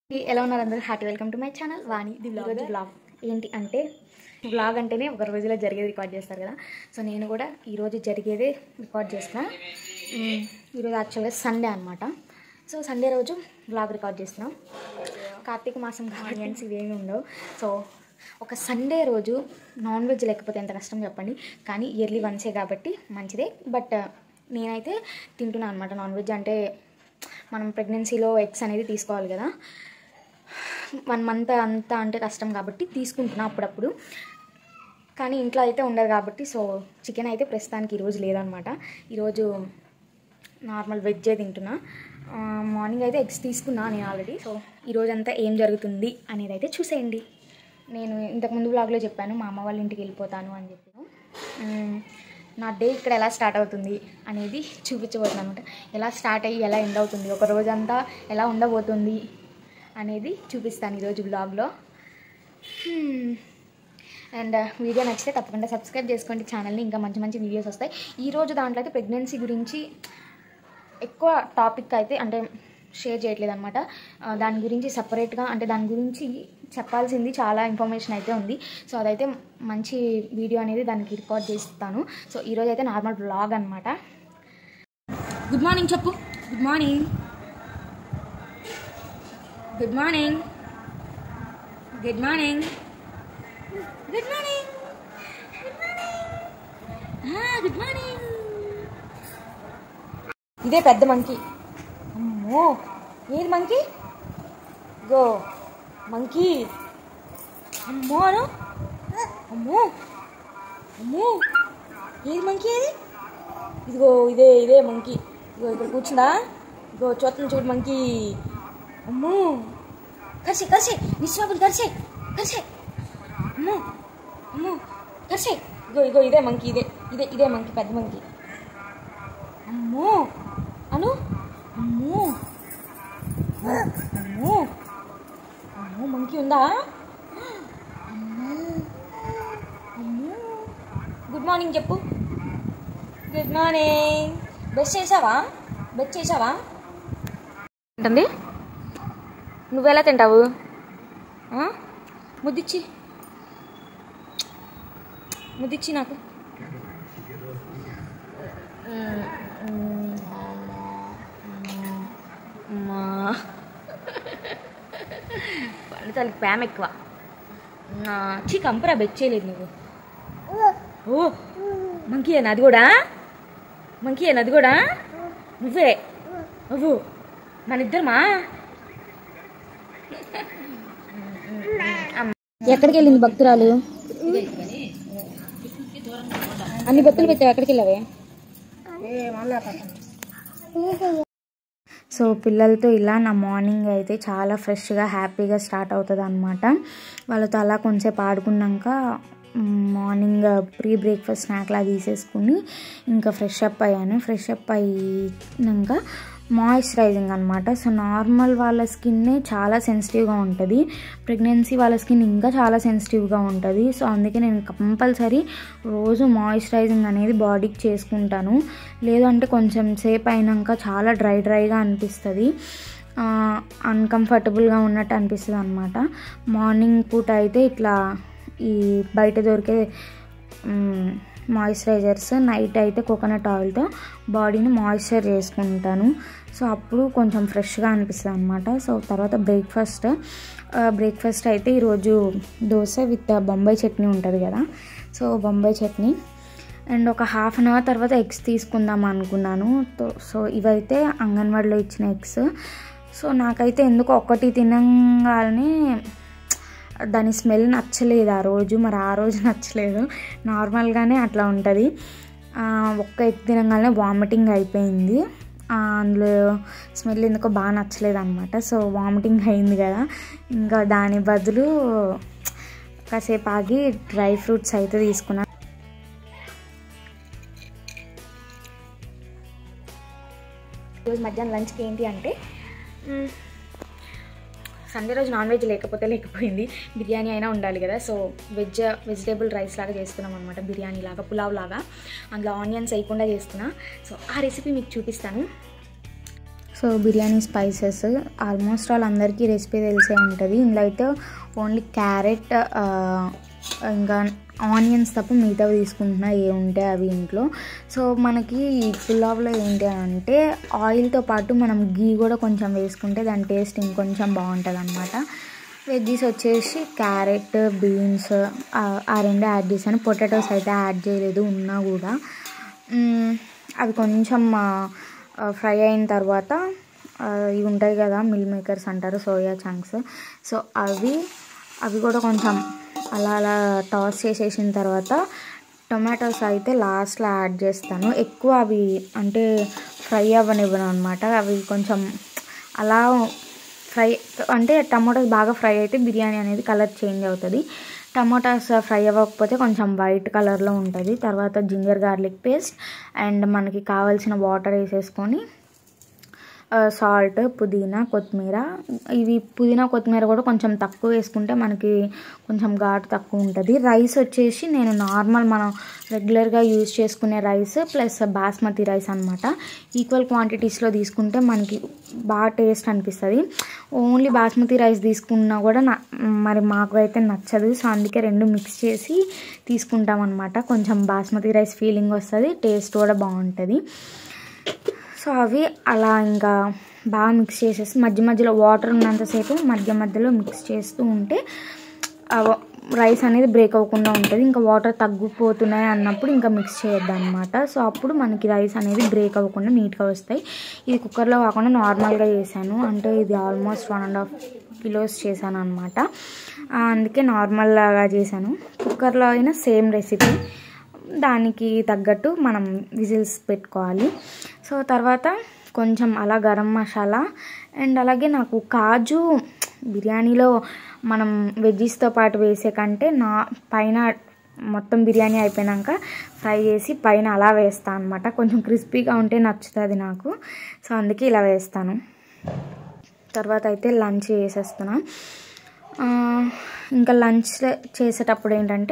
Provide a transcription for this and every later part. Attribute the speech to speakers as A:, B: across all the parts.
A: ఎలా ఉన్నారు అందరూ happy welcome to my channel Vani the ఈరోజు బ్లాగ్ ఏంటి అంటే బ్లాగ్ అంటేనే ఒక రోజులో జరిగేది రికార్డ్ చేస్తారు కదా సో నేను కూడా ఈరోజు జరిగేదే రికార్డ్ చేస్తున్నా మ్, ఈరోజు యాక్చువల్గా సండే అనమాట సో సండే రోజు బ్లాగ్ రికార్డ్ చేస్తున్నాం కార్తీక మాసం కాబట్టి ఇవేమి ఉండవు సో ఒక సండే రోజు నాన్ వెజ్ లేకపోతే ఎంత కష్టం చెప్పండి కానీ ఇయర్లీ వన్సే కాబట్టి మంచిదే బట్ నేనైతే తింటున్నాను అనమాట నాన్ వెజ్ అంటే మనం ప్రెగ్నెన్సీలో ఎగ్స్ అనేది తీసుకోవాలి కదా వన్ మంత్ అంతా అంటే కష్టం కాబట్టి తీసుకుంటున్నా అప్పుడప్పుడు కానీ ఇంట్లో అయితే ఉండదు కాబట్టి సో చికెన్ అయితే ప్రస్తుతానికి ఈరోజు లేదనమాట ఈరోజు నార్మల్ వెజ్జే తింటున్నా ఆ, మార్నింగ్ అయితే ఎగ్స్ తీసుకున్నా నేను ఆల్రెడీ సో ఈరోజు అంతా ఏం జరుగుతుంది అనేది అయితే చూసేయండి నేను ఇంతకుముందు బ్లాగ్లో చెప్పాను మా అమ్మ వాళ్ళ ఇంటికి వెళ్ళిపోతాను అని చెప్పి మ్, నా డే ఇక్కడ ఎలా స్టార్ట్ అవుతుంది అనేది చూపించబోతుంది అనమాట ఎలా స్టార్ట్ అయ్యి ఎలా ఎండ్ అవుతుంది ఒక రోజంతా ఎలా ఉండబోతుంది అనేది చూపిస్తాను ఈరోజు బ్లాగ్లో అండ్ వీడియో నచ్చితే తప్పకుండా సబ్స్క్రైబ్ చేసుకోండి ఛానల్ని ఇంకా మంచి మంచి వీడియోస్ వస్తాయి ఈరోజు దాంట్లో అయితే ప్రెగ్నెన్సీ గురించి ఎక్కువ టాపిక్ అయితే అంటే షేర్ చేయట్లేదు అనమాట దాని గురించి సపరేట్గా అంటే దాని గురించి చెప్పాల్సింది చాలా ఇన్ఫర్మేషన్ అయితే ఉంది సో అదైతే మంచి వీడియో అనేది దానికి రికార్డ్ చేస్తాను సో ఈరోజు అయితే నార్మల్ బ్లాగ్ అనమాట గుడ్ మార్నింగ్ చెప్పు good morning good morning good morning good morning good morning ఇదే పెద్ద మంకీ అమ్మో ఏది మంకీ గో మంకీ అమ్మో అను అమ్మో అమ్మో ఏది మంకీ ఏది ఇదిగో ఇదే ఇదే మంకీ ఇదిగో ఇక్కడ కూర్చుందా ఇదిగో చూస్తుంది చూడు మంకీ అమ్మో కరిసే కరిసే నిశ్వాబులు కరిసే కరిసే అమ్మో అమ్మో కరిసే ఇగో ఇగో ఇదే మంకీ ఇదే ఇదే ఇదే మంకీ పెద్ద మంకీ అమ్మో అను అమ్మో అమ్మో అమ్మో మంకీ ఉందా అమ్మో అమ్మో గుడ్ మార్నింగ్ చెప్పు గుడ్ మార్నింగ్ బెస్ట్ చేసావా బెస్ట్ చేసావా ఏంటండి నువ్వెలా తింటావు ఆ? ముద్దిచ్చి ముద్దిచ్చి నాకు అమ్మా తనకి ప్రేమ ఎక్కువ చీ కంపరా బెచ్చేయలేదు నువ్వు ఓ మంకీ అని అది కూడా మంకీ అని అది కూడా నువ్వే నువ్వు మన ఇద్దరమా ఎక్కడికి వెళ్ళింది భక్తురాలు అన్ని భక్తులు పెట్టావు ఎక్కడికి వెళ్ళావే సో పిల్లలతో ఇలా నా మార్నింగ్ అయితే చాలా ఫ్రెష్గా హ్యాపీగా స్టార్ట్ అవుతుంది అనమాట వాళ్ళతో అలా కొంచెంసేపు ఆడుకున్నాక మార్నింగ్ ప్రీ బ్రేక్ఫాస్ట్ స్నాక్లా తీసేసుకుని ఇంకా ఫ్రెష్ అప్ అయ్యాను ఫ్రెష్ అప్ అయినాక మాయిశ్చరైజింగ్ అనమాట సో నార్మల్ వాళ్ళ స్కిన్నే చాలా సెన్సిటివ్గా ఉంటుంది ప్రెగ్నెన్సీ వాళ్ళ స్కిన్ ఇంకా చాలా సెన్సిటివ్గా ఉంటుంది సో అందుకే నేను కంపల్సరీ రోజు మాయిశ్చరైజింగ్ అనేది బాడీకి చేసుకుంటాను లేదంటే కొంచెం సేపు అయినాక చాలా డ్రై డ్రైగా అనిపిస్తుంది అన్కంఫర్టబుల్గా ఉన్నట్టు అనిపిస్తుంది అనమాట మార్నింగ్ పూట అయితే ఇట్లా ఈ బయట దొరికే మాయిశ్చరైజర్స్ నైట్ అయితే కోకోనట్ ఆయిల్తో బాడీని మాయిశ్చర్ చేసుకుంటాను సో అప్పుడు కొంచెం ఫ్రెష్గా అనిపిస్తుంది అనమాట సో తర్వాత బ్రేక్ఫాస్ట్ బ్రేక్ఫాస్ట్ అయితే ఈరోజు దోశ విత్ బొంబాయి చట్నీ ఉంటుంది కదా సో బొంబాయి చట్నీ అండ్ ఒక హాఫ్ అన్ అవర్ తర్వాత ఎగ్స్ తీసుకుందాం అనుకున్నాను తో- సో ఇవైతే అంగన్వాడిలో ఇచ్చిన ఎగ్స్ సో నాకైతే ఎందుకో ఒక్కటి తినగానే దాని స్మెల్ నచ్చలేదు ఆ రోజు మరి ఆ రోజు నచ్చలేదు నార్మల్గానే అట్లా ఉంటుంది ఆ, ఒక్క ఎగ్ తినగానే వామిటింగ్ అయిపోయింది ఆ, అందులో స్మెల్ ఎందుకో బాగా నచ్చలేదు అనమాట సో వామిటింగ్ అయింది కదా ఇంకా దాని బదులు కాసేపు ఆగి డ్రై ఫ్రూట్స్ అయితే తీసుకున్నాను ఈరోజు మధ్యాహ్నం లంచ్కి ఏంటి అంటే మ్, సండే రోజు నాన్ వెజ్ లేకపోతే లేకపోయింది బిర్యానీ అయినా ఉండాలి కదా సో వెజ్ వెజిటేబుల్ రైస్ లాగా చేస్తున్నాం అనమాట బిర్యానీ లాగా పులావ్ లాగా అందులో ఆనియన్స్ వేయకుండా చేస్తున్నా సో ఆ రెసిపీ మీకు చూపిస్తాను so biryani spices almost all అందరికీ రెసిపీ తెలిసే ఉంటుంది ఇందులో అయితే ఓన్లీ క్యారెట్ ఇంకా ఆనియన్స్ తప్ప మిగతావి తీసుకుంటున్నా ఏ ఉంటే అవి ఇంట్లో సో మనకి ఈ పులావ్లో ఏంటి అంటే ఆయిల్తో పాటు మనం గీ కూడా కొంచెం వేసుకుంటే దాని టేస్ట్ ఇంకొంచెం బాగుంటుంది అనమాట వెజ్జీస్ వచ్చేసి క్యారెట్ బీన్స్ ఆ రెండు యాడ్ చేశాను పొటాటోస్ అయితే యాడ్ చేయలేదు ఉన్నా కూడా మ్మ్, అవి కొంచెం ఫ్రై అయిన తర్వాత ఆ, ఇవి ఉంటాయి కదా మిల్ మేకర్స్ అంటారు సోయా చంక్స్ సో అవి అవి కూడా కొంచెం అలా అలా టాస్ చేసేసిన తర్వాత టొమాటోస్ అయితే లాస్ట్లో యాడ్ చేస్తాను ఎక్కువ అవి అంటే ఫ్రై అవ్వనివ్వను అనమాట అవి కొంచెం అలా ఫ్రై అంటే టమాటోస్ బాగా ఫ్రై అయితే బిర్యానీ అనేది కలర్ చేంజ్ అవుతుంది టమాటాస్ ఫ్రై అవ్వకపోతే కొంచెం వైట్ కలర్లో ఉంటుంది తర్వాత జింజర్ గార్లిక్ పేస్ట్ అండ్ మనకి కావాల్సిన వాటర్ వేసేసుకొని సాల్ట్ పుదీనా కొత్తిమీర ఇవి పుదీనా కొత్తిమీర కూడా కొంచెం తక్కువ వేసుకుంటే మనకి కొంచెం ఘాటు తక్కువ ఉంటుంది రైస్ వచ్చేసి నేను నార్మల్ మనం రెగ్యులర్గా యూజ్ చేసుకునే రైస్ ప్లస్ బాస్మతి రైస్ అనమాట ఈక్వల్ క్వాంటిటీస్లో తీసుకుంటే మనకి బాగా టేస్ట్ అనిపిస్తుంది ఓన్లీ బాస్మతి రైస్ తీసుకున్నా కూడా నా మరి మాకు అయితే నచ్చదు సో అందుకే రెండు మిక్స్ చేసి తీసుకుంటాం అనమాట కొంచెం బాస్మతి రైస్ ఫీలింగ్ వస్తుంది టేస్ట్ కూడా బాగుంటుంది సో అవి అలా ఇంకా బాగా మిక్స్ చేసేసి మధ్య మధ్యలో వాటర్ ఉన్నంతసేపు మధ్య మధ్యలో మిక్స్ చేస్తూ ఉంటే ఆ వ- రైస్ అనేది బ్రేక్ అవ్వకుండా ఉంటుంది ఇంకా వాటర్ తగ్గిపోతున్నాయి అన్నప్పుడు ఇంకా మిక్స్ చేయొద్దు అనమాట సో అప్పుడు మనకి రైస్ అనేది బ్రేక్ అవ్వకుండా నీట్గా వస్తాయి ఇది కుక్కర్లో కాకుండా నార్మల్గా చేశాను అంటే ఇది almost one and half kilos చేశాను అనమాట అందుకే నార్మల్గా చేశాను కుక్కర్లో అయినా సేమ్ రెసిపీ దానికి తగ్గట్టు మనం విజిల్స్ పెట్టుకోవాలి సో తర్వాత కొంచెం అలా గరం మసాలా అండ్ అలాగే నాకు కాజు బిర్యానీలో మనం వెజ్జీస్తో పాటు వేసే కంటే నా పైన మొత్తం బిర్యానీ అయిపోయినాక ఫ్రై చేసి పైన అలా వేస్తాను అనమాట కొంచెం క్రిస్పీగా ఉంటే నచ్చుతుంది నాకు సో అందుకే ఇలా వేస్తాను తర్వాత అయితే లంచ్ చేసేస్తున్నా ఆ, ఇంకా లంచ్ చేసేటప్పుడు ఏంటంటే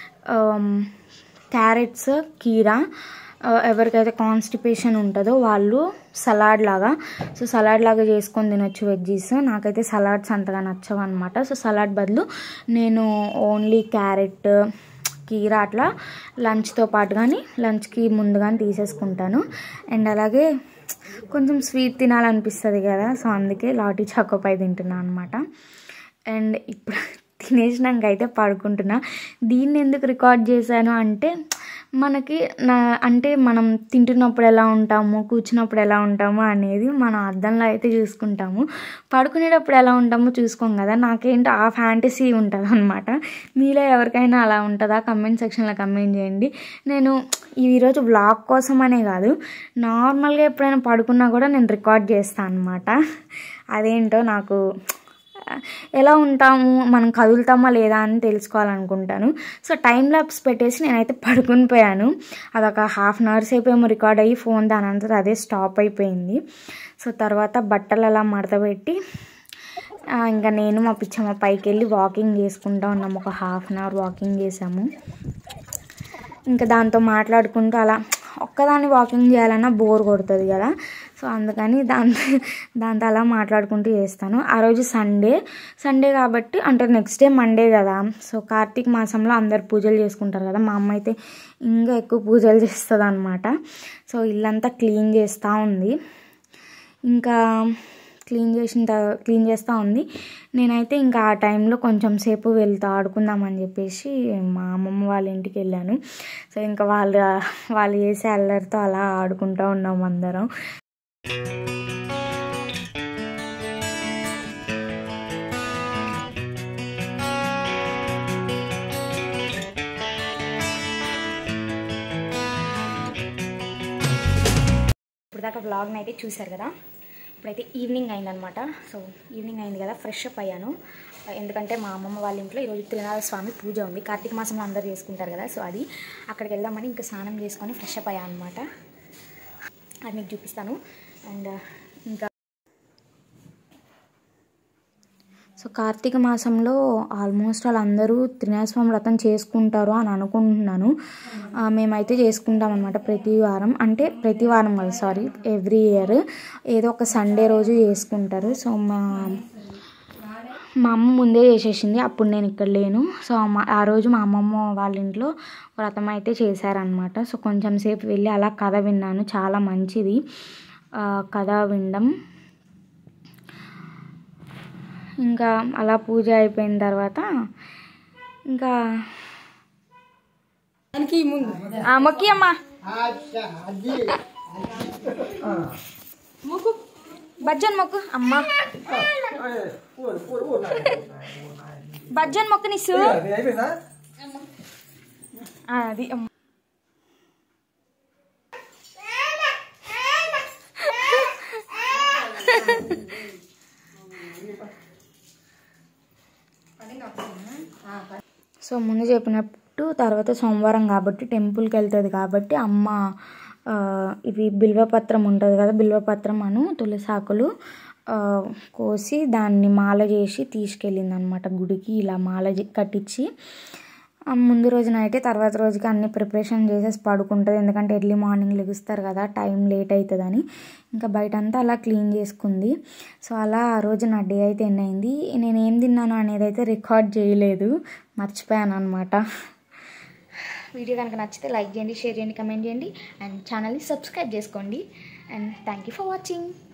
A: క్యారెట్స్ కీరా ఆ, ఎవరికైతే కాన్స్టిపేషన్ ఉంటుందో వాళ్ళు సలాడ్ లాగా సో సలాడ్ లాగా చేసుకొని తినొచ్చు వెజ్జీస్ నాకైతే సలాడ్స్ అంతగా నచ్చవు అనమాట సో సలాడ్ బదులు నేను ఓన్లీ క్యారెట్ కీరా అట్లా లంచ్తో పాటు కానీ లంచ్కి ముందు కానీ తీసేసుకుంటాను అండ్ అలాగే కొంచెం స్వీట్ తినాలనిపిస్తుంది కదా సో అందుకే లాటీ చాకోపై తింటున్నాను అనమాట అండ్ ఇప్పుడు తినేసినాక అయితే పడుకుంటున్నా దీన్ని ఎందుకు రికార్డ్ చేశాను అంటే మనకి నా అంటే మనం తింటున్నప్పుడు ఎలా ఉంటాము కూర్చున్నప్పుడు ఎలా ఉంటాము అనేది మనం అద్దంలో అయితే చూసుకుంటాము పడుకునేటప్పుడు ఎలా ఉంటామో చూసుకోం కదా నాకేంటో ఆ ఫ్యాంటసీ ఉంటుంది అనమాట మీలో ఎవరికైనా అలా ఉంటుందా కమెంట్ సెక్షన్లో కమెంట్ చేయండి నేను ఈరోజు వ్లాగ్ కోసం అనే కాదు నార్మల్గా ఎప్పుడైనా పడుకున్నా కూడా నేను రికార్డ్ చేస్తాను అనమాట అదేంటో నాకు ఎలా ఉంటాము మనం కదులుతామా లేదా అని తెలుసుకోవాలనుకుంటాను సో టైం ల్యాబ్స్ పెట్టేసి నేనైతే పడుకుని పోయాను అదొక హాఫ్ అన్ అవర్ సేపు ఏమో రికార్డ్ అయ్యి ఫోన్ దాని అంతా అదే స్టాప్ అయిపోయింది సో తర్వాత బట్టలు అలా మడతపెట్టి ఆ, ఇంకా నేను మా పిచ్చమ్మ పైకి వెళ్ళి వాకింగ్ చేసుకుంటా ఉన్నాము ఒక హాఫ్ అన్ అవర్ వాకింగ్ చేసాము ఇంకా దాంతో మాట్లాడుకుంటూ అలా ఒక్కదాన్ని వాకింగ్ చేయాలన్నా బోర్ కొడుతుంది కదా సో అందుకని దాంతో దాంతో అలా మాట్లాడుకుంటూ చేస్తాను ఆ రోజు సండే సండే కాబట్టి అంటే నెక్స్ట్ డే మండే కదా సో కార్తీక మాసంలో అందరు పూజలు చేసుకుంటారు కదా మా అమ్మ అయితే ఇంకా ఎక్కువ పూజలు చేస్తుంది అనమాట సో ఇల్లంతా క్లీన్ చేస్తూ ఉంది ఇంకా క్లీన్ చేసిన తర్వా- క్లీన్ చేస్తూ ఉంది నేనైతే ఇంకా ఆ టైంలో కొంచెం సేపు వెళ్తా ఆడుకుందామని చెప్పేసి మా అమ్మమ్మ వాళ్ళ ఇంటికి వెళ్ళాను సో ఇంకా వాళ్ళ వాళ్ళు చేసే అల్లరితో అలా ఆడుకుంటూ ఉన్నాం అందరం ఇప్పుడు దాకా వ్లాగ్ని అయితే చూశారు కదా ఇప్పుడైతే ఈవినింగ్ అయిందనమాట సో ఈవినింగ్ అయింది కదా ఫ్రెష్ అప్ అయ్యాను ఎందుకంటే మా అమ్మమ్మ వాళ్ళ ఇంట్లో ఈరోజు తిరునాళ స్వామి పూజ ఉంది కార్తీక మాసంలో అందరూ చేసుకుంటారు కదా సో అది అక్కడికి వెళ్దామని ఇంకా స్నానం చేసుకొని ఫ్రెష్ అప్ అయ్యాను అనమాట అది మీకు చూపిస్తాను అండ్ ఇంకా సో కార్తీక మాసంలో ఆల్మోస్ట్ వాళ్ళందరూ త్రినాస్వామి వ్రతం చేసుకుంటారు అని అనుకుంటున్నాను ఆ, మేమైతే చేసుకుంటాం అనమాట ప్రతి వారం అంటే ప్రతి వారం కాదు సారీ ఎవ్రీ ఇయర్ ఏదో ఒక సండే రోజు చేసుకుంటారు సో మా మా అమ్మ ముందే చేసేసింది అప్పుడు నేను ఇక్కడ లేను సో మా ఆ రోజు మా అమ్మమ్మ వాళ్ళ ఇంట్లో వ్రతం అయితే చేశారనమాట సో కొంచెం సేపు వెళ్ళి అలా కథ విన్నాను చాలా మంచిది ఆ, కథ వినడం ఇంకా అలా పూజ అయిపోయిన తర్వాత ఇంకా ఆ, మొక్కి అమ్మా మొక్కు బజ్జన్ మొక్కు అమ్మా బజ్జన్ మొక్కు నిస్సు ఆ, అది అమ్మ. సో ముందు చెప్పినట్టు తర్వాత సోమవారం కాబట్టి టెంపుల్కి వెళ్తుంది కాబట్టి అమ్మ ఆ, ఇవి బిల్వపత్రం ఉంటుంది కదా బిల్వపత్రం అను తులసాకులు ఆ, కోసి దాన్ని మాల చేసి తీసుకెళ్ళింది అనమాట గుడికి ఇలా మాల చే- కట్టించి ఆ, ముందు రోజు నైటే తర్వాత రోజుకి అన్ని ప్రిపరేషన్ చేసేసి పడుకుంటుంది ఎందుకంటే ఎర్లీ మార్నింగ్ లెగుస్తారు కదా టైం లేట్ అవుతుందని ఇంకా బయట అంతా అలా క్లీన్ చేసుకుంది సో అలా ఆ రోజు నా డే అయితే ఎండ్ అయింది నేను ఏం తిన్నాను అనేది అయితే రికార్డ్ చేయలేదు మర్చిపోయాను అనమాట వీడియో కనుక నచ్చితే లైక్ చేయండి షేర్ చేయండి కమెంట్ చేయండి అండ్ ఛానల్ని సబ్స్క్రైబ్ చేసుకోండి and thank you for watching